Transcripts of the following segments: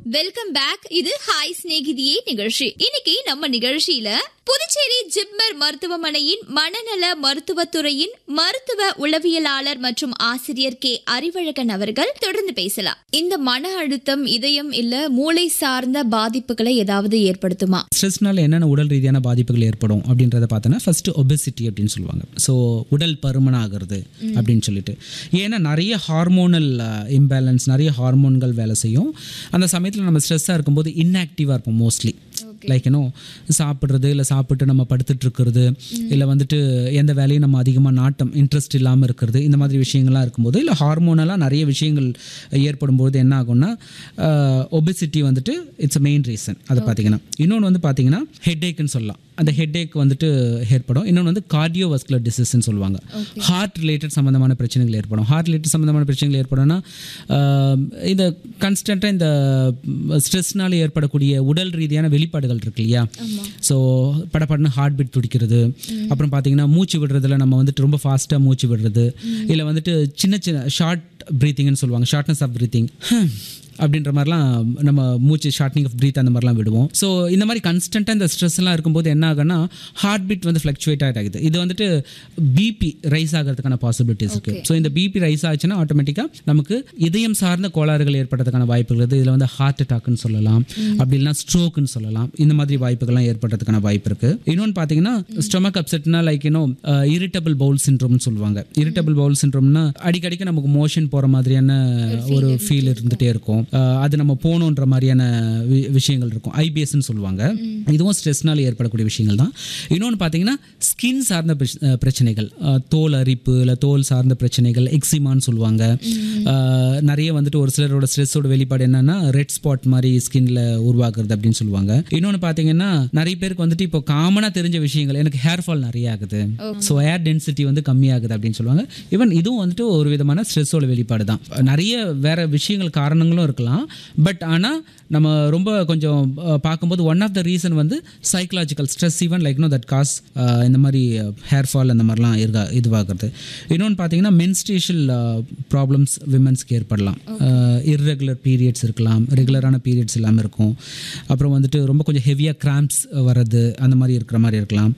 welcome back இது hi சிநேகிதியே நிகழ்ச்சி இன்னைக்கு நம்ம நிகழ்ச்சியில புதுச்சேரி ஜிப்மர் மருத்துவமனையின் மனநல மருத்துவத்துறையின் மருத்துவ உளவியலாளர் மற்றும் ஆசிரியர் கே அறிவழகன் அவர்கள் தொடர்ந்து பேசலாம் இந்த மன அழுத்தம் இதயம் இல்ல மூளை சார்ந்த பாதிப்புகளை ஏதாவது ஏற்படுத்துமா ஸ்ட்ரெஸ்னால என்னென்ன உடல் ரீதியான பாதிப்புகள் ஏற்படும் அப்படின்றத பார்த்தோன்னா ஃபர்ஸ்ட் ஒபெசிட்டி அப்படின்னு சொல்லுவாங்க ஸோ உடல் பருமன் ஆகிறது அப்படின்னு சொல்லிட்டு ஏன்னா நிறைய ஹார்மோனல் இம்பேலன்ஸ் நிறைய ஹார்மோன்கள் வேலை செய்யும் அந்த சமயத்தில் நம்ம ஸ்ட்ரெஸ்ஸாக இருக்கும்போது இன்ஆக்டிவாக இருப்போம் மோஸ்ட்லி லைக் ஏன்னோ சாப்பிட்றது இல்லை சாப்பிட்டு நம்ம படுத்துட்டு இருக்கிறது இல்லை வந்துட்டு எந்த வேலையும் நம்ம அதிகமாக நாட்டம் இன்ட்ரெஸ்ட் இல்லாமல் இருக்கிறது இந்த மாதிரி விஷயங்கள்லாம் இருக்கும்போது இல்லை ஹார்மோனலாக நிறைய விஷயங்கள் ஏற்படும்போது என்ன ஆகும்னா ஒபெசிட்டி வந்துட்டு இட்ஸ் மெயின் ரீசன் அதை பார்த்தீங்கன்னா இன்னொன்று வந்து பார்த்தீங்கன்னா ஹெட்ஏக்குன்னு சொல்லலாம் அந்த ஹெட்ஏக் வந்துட்டு ஏற்படும் இன்னொன்று வந்து கார்டியோவஸ்குலர் டிசீஸ்ன்னு சொல்லுவாங்க ஹார்ட் ரிலேட்டட் சம்மந்தமான பிரச்சனைகள் ஏற்படும் ஹார்ட் ரிலேட்டட் சம்மந்தமான பிரச்சனைகள் ஏற்படும்னா ஆஹ், இந்த கன்ஸ்டண்ட்டாக இந்த ஸ்ட்ரெஸ்னால ஏற்படக்கூடிய உடல் ரீதியான வெளிப்பாடுகள் இருக்கு இல்லையா ஸோ படப்படன்னு ஹார்ட் பீட் துடிக்கிறது அப்புறம் பார்த்தீங்கன்னா மூச்சு விடுறதுல நம்ம வந்துட்டு ரொம்ப ஃபாஸ்ட்டாக மூச்சு விடுறது இல்லை வந்துட்டு சின்ன சின்ன ஷார்ட் ப்ரீத்திங்னு சொல்லுவாங்க ஷார்ட்னஸ் ஆஃப் ப்ரீத்திங் அப்படின்ற மாதிரிலாம் நம்ம மூச்சு ஷார்ட்னிங் ஆஃப் ப்ரீத் அந்த மாதிரிலாம் விடுவோம் ஸோ இந்த மாதிரி கன்ஸ்டண்ட்டாக இந்த ஸ்ட்ரெஸ்லாம் இருக்கும்போது என்ன ஆகுன்னா ஹார்ட் பீட் வந்து ஃப்ளக்சுவேட் ஆகிடுது இது வந்துட்டு பிபி ரைஸ் ஆகிறதுக்கான பாசிபிலிட்டிஸ் இருக்குது ஸோ இந்த பிபி ரைஸ் ஆச்சுன்னா ஆட்டோமேட்டிக்காக நமக்கு இதயம் சார்ந்த கோளாறுகள் ஏற்படுறதுக்கான வாய்ப்புகள் இருக்குது இதில் வந்து ஹார்ட் அட்டாக்னு சொல்லலாம் அப்படி இல்லைனா ஸ்ட்ரோக்குன்னு சொல்லலாம் இந்த மாதிரி வாய்ப்புகள்லாம் ஏற்படுறதுக்கான வாய்ப்பு இருக்குது இன்னொன்று பார்த்தீங்கன்னா ஸ்டொமக் அப்செட்னா லைக் இன்னும் இரிட்டபிள் பவுல் சின்ட்ரோம்னு சொல்லுவாங்க இரிட்டபிள் பவுல் சின்ட்ரோம்னா அடிக்கடிக்கு நமக்கு மோஷன் போகிற மாதிரியான ஒரு ஃபீல் இருந்துகிட்டே இருக்கும் அஹ் அது நம்ம போகணுன்ற மாதிரியான வி- விஷயங்கள் இருக்கும் ஐபிஎஸ்ன்னு சொல்லுவாங்க இதுவும் ஸ்ட்ரெஸ்னால ஏற்படக்கூடிய விஷயங்கள் தான் இன்னொன்று பார்த்தீங்கன்னா ஸ்கின் சார்ந்த பிரச்ச- அஹ் பிரச்சனைகள் அஹ் தோல் அரிப்பு இல்லை தோல் சார்ந்த பிரச்சனைகள் எக்ஸிமான்னு சொல்லுவாங்க அஹ் நிறைய வந்துட்டு ஒரு சிலரோட ஸ்ட்ரெஸ்ஸோட வெளிப்பாடு என்னன்னா ரெட் ஸ்பாட் மாதிரி ஸ்கின்ல உருவாக்குறது அப்படின்னு சொல்லுவாங்க இன்னொன்று பார்த்தீங்கன்னா நிறைய பேருக்கு வந்துட்டு இப்போ காமனாக தெரிஞ்ச விஷயங்கள் எனக்கு ஹேர் ஃபால் நிறைய ஆகுது ஸோ ஏர் டென்சிட்டி வந்து கம்மியாகுது அப்படின்னு சொல்லுவாங்க ஈவன் இதுவும் வந்துட்டு ஒரு விதமான ஸ்ட்ரெஸ்ஸோட வெளிப்பாடு தான் நிறைய வேற விஷயங்கள் காரணங்களும் இருக்கலாம் பட் ஆனால் நம்ம ரொம்ப கொஞ்சம் அஹ், பார்க்கும்போது ஒன் ஆஃப் த ரீசன் வந்து psychological stress even like know that cause இந்த மாதிரி ஹேர் ஃபால் அந்த மாதிரிலாம் இருக்கா இதுவாகிறது இன்னொன்று பார்த்தீங்கன்னா மென்ஸ்ட்ரேஷல் ப்ராப்ளம்ஸ் விமன்ஸ்க்கு ஏற்படலாம் இர்ரெகுலர் பீரியட்ஸ் இருக்கலாம் ரெகுலரான பீரியட்ஸ் இல்லாமல் இருக்கும் அப்புறம் வந்துட்டு ரொம்ப கொஞ்சம் ஹெவியாக கிராம்ப்ஸ் வர்றது அந்த மாதிரி இருக்கிற மாதிரி இருக்கலாம்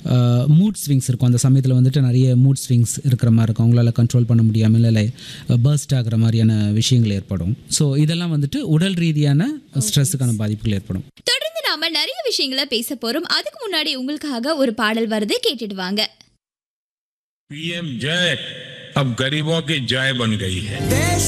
மூட் ஸ்விங்ஸ் இருக்கும் அந்த சமயத்தில் வந்துட்டு நிறைய மூட் ஸ்விங்ஸ் இருக்கிற மாதிரி இருக்கும் அவங்களால கண்ட்ரோல் பண்ண முடியாமல் இல்லை பர்ஸ்ட் ஆகிற மாதிரியான விஷயங்கள் ஏற்படும் ஸோ இதெல்லாம் வந்துட்டு உடல் ரீதியான ஸ்ட்ரெஸ்ஸுக்கான பாதிப்புகள் ஏற்படும் தொடர்ந்து நாம நிறைய விஷயங்களை பேச போறோம் அதுக்கு முன்னாடி உங்களுக்காக ஒரு பாடல் வருது கேட்டுட்டு வாங்க पीएम जय अब गरीबों की जय बन गई है